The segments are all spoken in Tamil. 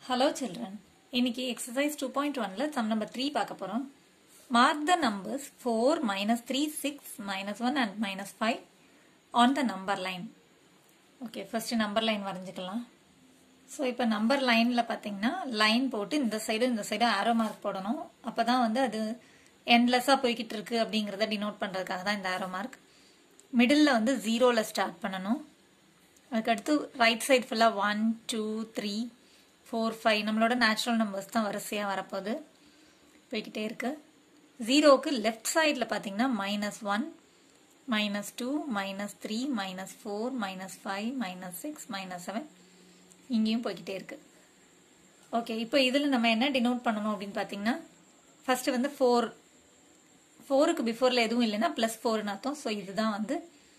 ஹலோ சில்ட்ரன் இன்னைக்கு எக்ஸசைஸ் டூ பாயிண்ட் ஒன்ல சம் நம்பர் த்ரீ பார்க்க போறோம் mark the numbers four minus three six minus one and minus five on the number line okay first number line வரைஞ்சிக்கலாம் ஸோ இப்போ நம்பர் லைனில் பார்த்தீங்கன்னா லைன் போட்டு இந்த சைடு இந்த சைடு ஆரோ மார்க் போடணும் அப்போ தான் வந்து அது எண்ட்லெஸ்ஸாக போய்கிட்டு இருக்கு அப்படிங்கிறத டினோட் பண்ணுறதுக்காக தான் இந்த ஆரோ மார்க் மிடில் வந்து ஜீரோவில் ஸ்டார்ட் பண்ணணும் அதுக்கடுத்து ரைட் சைடு ஃபுல்லாக one two three four five நம்மளோட நேச்சுரல் நம்பர்ஸ் தான் வரிசையாக வரப்போகுது போய்கிட்டே இருக்கு ஜீரோவுக்கு லெஃப்ட் சைடில் பார்த்தீங்கன்னா minus one minus two minus three minus four minus five minus six minus seven இங்கேயும் போய்கிட்டே இருக்கு ஓகே இப்போ இதில் நம்ம என்ன டினோட் பண்ணணும் அப்படின்னு பார்த்தீங்கன்னா ஃபர்ஸ்ட் வந்து ஃபோர் ஃபோருக்கு பிஃபோரில் எதுவும் இல்லைன்னா ப்ளஸ் ஃபோர்னு அர்த்தம் ஸோ இதுதான் வந்து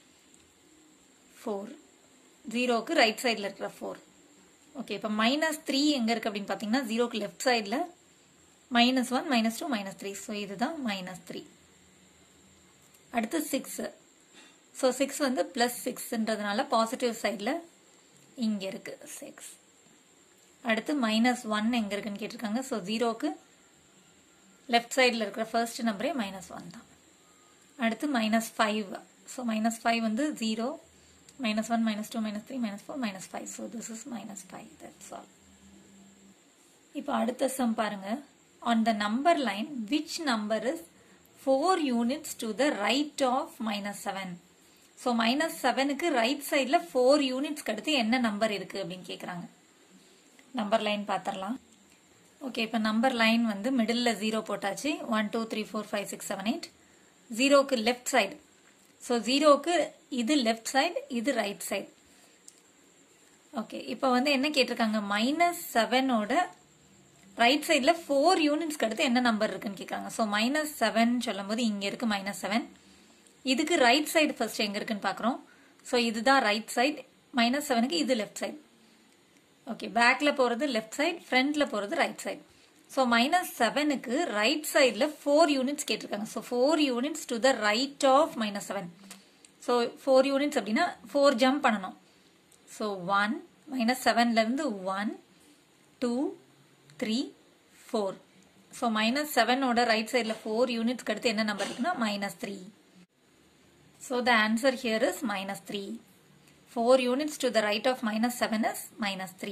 ஃபோர் ஜீரோக்கு ரைட் சைடில் இருக்கிற ஃபோர் ஓகே இப்போ மைனஸ் த்ரீ எங்கே இருக்குது அப்படின்னு பார்த்தீங்கன்னா ஜீரோக்கு லெஃப்ட் சைடில் minus one minus two minus three so இதுதான் மைனஸ் த்ரீ அடுத்து சிக்ஸு ஸோ சிக்ஸ் வந்து ப்ளஸ் சிக்ஸ்ன்றதுனால பாசிட்டிவ் சைடில் இங்கே இருக்குது சிக்ஸ் அடுத்து மைனஸ் ஒன் எங்கே இருக்குன்னு கேட்டிருக்காங்க ஸோ ஜீரோக்கு லெஃப்ட் சைடில் இருக்கிற ஃபர்ஸ்ட் நம்பரே மைனஸ் ஒன் தான் அடுத்து minus five so minus five வந்து zero minus 1, minus 2, minus 3, minus 4, minus 5. So this is minus 5. That's all. இப்போ அடுத்த சம் பாருங்க on the number line which number is 4 units to the right of minus 7 so minus செவனுக்கு ரைட் சைடில் ஃபோர் யூனிட்ஸ்க்கு அடுத்து என்ன நம்பர் இருக்கு அப்படின்னு கேட்குறாங்க நம்பர் லைன் பார்த்துடலாம் ஓகே இப்போ நம்பர் லைன் வந்து மிடில் ஜீரோ போட்டாச்சு one two three four five six seven eight ஜீரோக்கு லெஃப்ட் சைடு ஸோ ஜீரோக்கு இது லெஃப்ட் சைடு இது ரைட் சைடு ஓகே இப்போ வந்து என்ன கேட்டிருக்காங்க மைனஸ் செவனோட ரைட் சைடில் ஃபோர் யூனிட்ஸ்க்கு அடுத்து என்ன நம்பர் இருக்குன்னு கேட்குறாங்க ஸோ மைனஸ் செவன் சொல்லும் போது இங்கே இருக்கு மைனஸ் செவன் இதுக்கு ரைட் சைடு ஃபர்ஸ்ட் எங்கே இருக்குன்னு பார்க்குறோம் ஸோ இதுதான் ரைட் சைடு மைனஸ் செவனுக்கு இது லெஃப்ட் சைடு ஓகே பேக்கில் போகிறது லெஃப்ட் சைடு ஃப்ரண்ட்டில் போகிறது ரைட் சைடு ஸோ மைனஸ் செவனுக்கு ரைட் சைடில் ஃபோர் யூனிட்ஸ் கேட்டிருக்காங்க so four units to the right of minus seven so four units அப்படின்னா ஃபோர் ஜம்ப் பண்ணணும் ஸோ ஒன் மைனஸ் செவன்லேருந்து one two three four so minus செவனோட ரைட் சைடில் ஃபோர் யூனிட்ஸ்க்கு அடுத்து என்ன நம்பர் இருக்குன்னா minus three so the answer here is minus three four units to the right of minus seven is minus three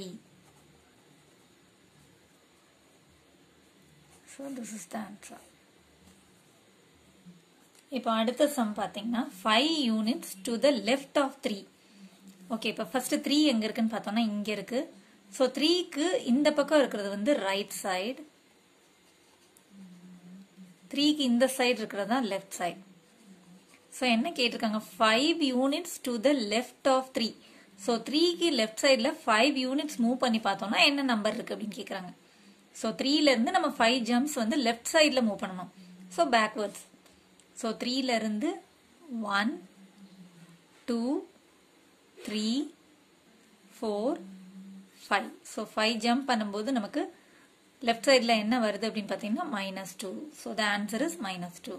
so this is the answer இப்போ அடுத்த சம் பார்த்தீங்கன்னா five units to the left of three okay இப்போ ஃபர்ஸ்ட் த்ரீ எங்கே இருக்குன்னு பார்த்தோம்னா இங்கே இருக்கு ஸோ த்ரீக்கு இந்த பக்கம் இருக்கிறது வந்து ரைட் சைடு த்ரீக்கு இந்த சைடு இருக்கிறது தான் லெஃப்ட் சைடு ஸோ என்ன கேட்டிருக்காங்க five units to the left of three so த்ரீக்கு லெஃப்ட் சைடில் ஃபைவ் யூனிட்ஸ் மூவ் பண்ணி பார்த்தோம்னா என்ன நம்பர் இருக்கு அப்படின்னு கேட்குறாங்க ஸோ த்ரீலேருந்து நம்ம ஃபைவ் ஜம்ப்ஸ் வந்து லெஃப்ட் சைடில் மூவ் பண்ணணும் ஸோ பேக்வேர்ட்ஸ் ஸோ த்ரீலேருந்து one two three four five so five jump பண்ணும்போது நமக்கு லெஃப்ட் சைடில் என்ன வருது அப்படின்னு பார்த்தீங்கன்னா minus two so the answer is minus two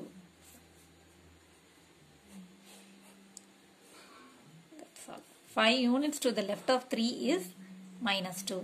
five units to the left of three is minus two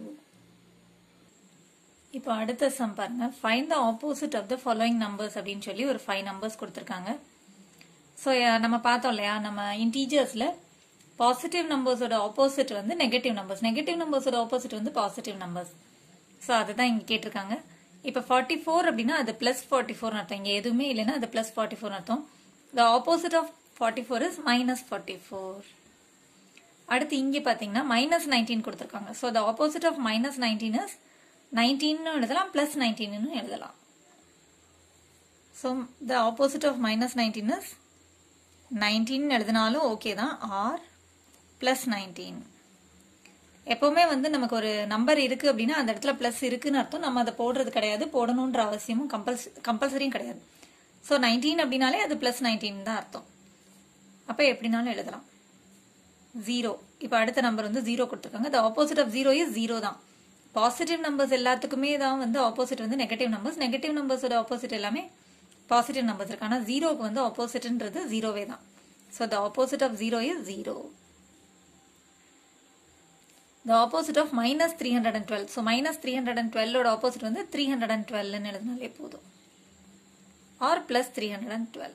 இப்போ அடுத்த சம் பாருங்க find the opposite of the following numbers அப்படின்னு சொல்லி ஒரு ஃபைவ் நம்பர்ஸ் கொடுத்துருக்காங்க ஸோ நம்ம பார்த்தோம் இல்லையா நம்ம இன்டீஜர்ஸில் பாசிட்டிவ் நம்பர்ஸோட ஆப்போசிட் வந்து நெகட்டிவ் நம்பர்ஸ் நெகட்டிவ் நம்பர்ஸோட ஆப்போசிட் வந்து பாசிட்டிவ் நம்பர்ஸ் ஸோ அதுதான் இங்கே கேட்டிருக்காங்க இப்போ ஃபார்ட்டி ஃபோர் அப்படின்னா அது பிளஸ் ஃபார்ட்டி ஃபோர்னு அர்த்தம் இங்கே எதுவுமே இல்லைன்னா அது பிளஸ் ஃபார்ட்டி ஃபோர்னு அர்த்தம் the opposite of forty four is minus forty four அடுத்து இங்கே பார்த்தீங்கன்னா மைனஸ் நைன்டீன் கொடுத்துருக்காங்க so the opposite of minus nineteen is நைன்டீன்னு எழுதலாம் பிளஸ் நைன்டீன்னு எழுதலாம் so the opposite of minus nineteen is nineteen எழுதினாலும் ஓகே தான் ஆர் பிளஸ் நைன்டீன் எப்போவுமே வந்து நமக்கு ஒரு நம்பர் இருக்குது அப்படின்னா அந்த இடத்துல ப்ளஸ் இருக்குன்னு அர்த்தம் நம்ம அதை போடுறது கிடையாது போடணுன்ற அவசியமும் கம்பல்ஸ் கம்பல்சரியும் கிடையாது ஸோ நைன்டீன் அப்படின்னாலே அது ப்ளஸ் நைன்டீன் தான் அர்த்தம் அப்போ எப்படினாலும் எழுதலாம் ஜீரோ இப்போ அடுத்த நம்பர் வந்து ஜீரோ கொடுத்துருக்காங்க the opposite of zero is zero தான் பாசிட்டிவ் நம்பர்ஸ் எல்லாத்துக்குமே தான் வந்து ஆப்போசிட் வந்து நெகட்டிவ் நம்பர்ஸ் நெகட்டிவ் நம்பர்ஸோட ஆப்போசிட் எல்லாமே பாசிட்டிவ் நம்பர்ஸ் இருக்கு ஆனால் ஜீரோக்கு வந்து ஆப்போசிட்ன்றது ஜீரோவே தான் so the opposite of zero is zero the opposite of minus 312 so minus 312 ஓட opposite வந்து 312 ன்னு எழுதினாலே போதும் or plus 312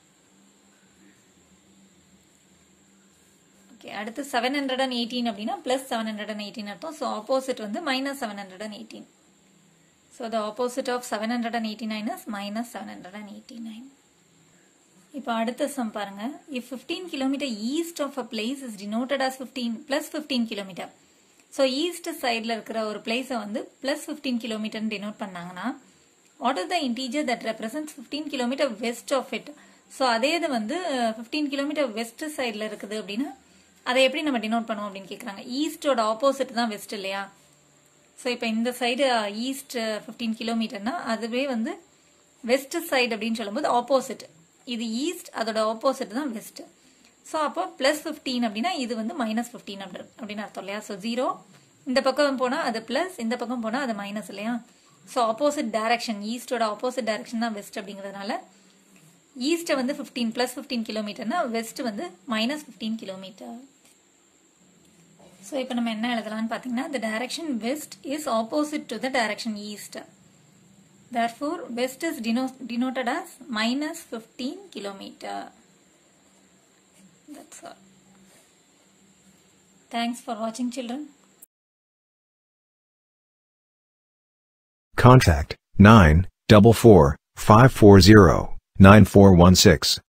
ஓகே அடுத்து 718 அப்படின்னா plus 718 அர்த்தம் so opposite வந்து minus 718 so the opposite of 789 is minus 789 இப்போ அடுத்த சம் பாருங்க if 15 kilometre east of a place is denoted as 15 plus 15 kilometre so east சைடில் இருக்கிற ஒரு பிளேஸை வந்து பிளஸ் ஃபிஃப்டீன் கிலோமீட்டர்னு டினோட் பண்ணாங்கன்னா what is the integer that represent fifteen kilometre west of it so அதே இது வந்து ஃபிஃப்டீன் கிலோமீட்டர் வெஸ்ட் சைடில் இருக்குது அப்படின்னா அதை எப்படி நம்ம டினோட் பண்ணுவோம் அப்படின்னு கேட்குறாங்க ஈஸ்டோட ஆப்போசிட் தான் வெஸ்ட் இல்லையா ஸோ இப்போ இந்த சைடு ஈஸ்ட் ஃபிஃப்டீன் கிலோமீட்டர்னா அதுவே வந்து வெஸ்ட் சைடு அப்படின்னு சொல்லும்போது ஆப்போசிட் இது ஈஸ்ட் அதோட ஆப்போசிட் தான் வெஸ்ட் ஸோ அப்போ ப்ளஸ் ஃபிஃப்டீன் அப்படின்னா இது வந்து மைனஸ் ஃபிஃப்டீன் அப்படி அப்படின்னு அர்த்தம் இல்லையா ஸோ ஜீரோ இந்த பக்கம் போனால் அது ப்ளஸ் இந்த பக்கம் போனால் அது மைனஸ் இல்லையா ஸோ ஆப்போசிட் டைரக்ஷன் ஈஸ்டோட ஆப்போசிட் டைரக்ஷன் தான் வெஸ்ட் அப்படிங்கிறதுனால ஈஸ்ட்டை வந்து ஃபிஃப்டீன் ப்ளஸ் ஃபிஃப்டீன் கிலோமீட்டர்னா வெஸ்ட் வந்து மைனஸ் ஃபிஃப்டீன் கிலோமீட்டர் ஸோ இப்போ நம்ம என்ன எழுதலாம்னு பார்த்தீங்கன்னா the direction west is opposite to the direction east therefore west is deno- denoted as minus 15 kilometer that's all thanks for watching children Contact 9 double four five four zero nine four one six.